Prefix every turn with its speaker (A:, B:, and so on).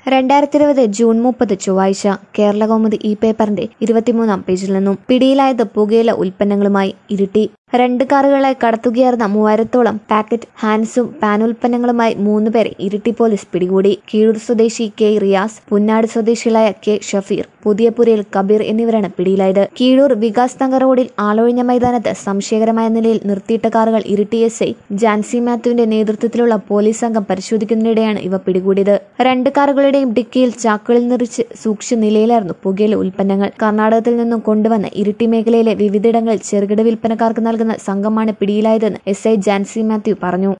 A: രണ്ടായിരത്തി ഇരുപത് ജൂൺ മുപ്പത് ചൊവ്വാഴ്ച കേരള കൗമുദി ഈ പേപ്പറിന്റെ ഇരുപത്തിമൂന്നാം പേജിൽ നിന്നും പിടിയിലായത് പുകയില ഉൽപ്പന്നങ്ങളുമായി ഇരുട്ടി രണ്ട് കാറുകളെ കടത്തുകയായിരുന്ന മൂവായിരത്തോളം പാക്കറ്റ് ഹാൻസും പാൻ ഉൽപ്പന്നങ്ങളുമായി മൂന്നുപേരെ ഇരിട്ടി പോലീസ് പിടികൂടി കീഴൂർ സ്വദേശി കെ റിയാസ് പുന്നാട് സ്വദേശികളായ കെ ഷഫീർ പുതിയപുരയിൽ കബീർ എന്നിവരാണ് പിടിയിലായത് കീഴൂർ വികാസ് നഗർ റോഡിൽ ആളൊഴിഞ്ഞ മൈതാനത്ത് സംശയകരമായ നിലയിൽ നിർത്തിയിട്ട കാറുകൾ ഇരിട്ടി എസ് ഐ ജാൻസി മാത്യുവിന്റെ നേതൃത്വത്തിലുള്ള പോലീസ് സംഘം പരിശോധിക്കുന്നതിനിടെയാണ് ഇവ പിടികൂടിയത് രണ്ട് കാറുകളുടെയും ഡിക്കിയിൽ ചാക്കുകളിൽ നിറച്ച് സൂക്ഷിച്ച നിലയിലായിരുന്നു പുകയില ഉൽപ്പന്നങ്ങൾ കർണാടകത്തിൽ നിന്നും കൊണ്ടുവന്ന ഇരിട്ടി മേഖലയിലെ വിവിധയിടങ്ങളിൽ ചെറുകിട വിൽപ്പനക്കാർക്ക് നൽകുന്ന സംഘമാണ് പിടിയിലായതെന്ന് എസ് ഐ ജാൻസി മാത്യു പറഞ്ഞു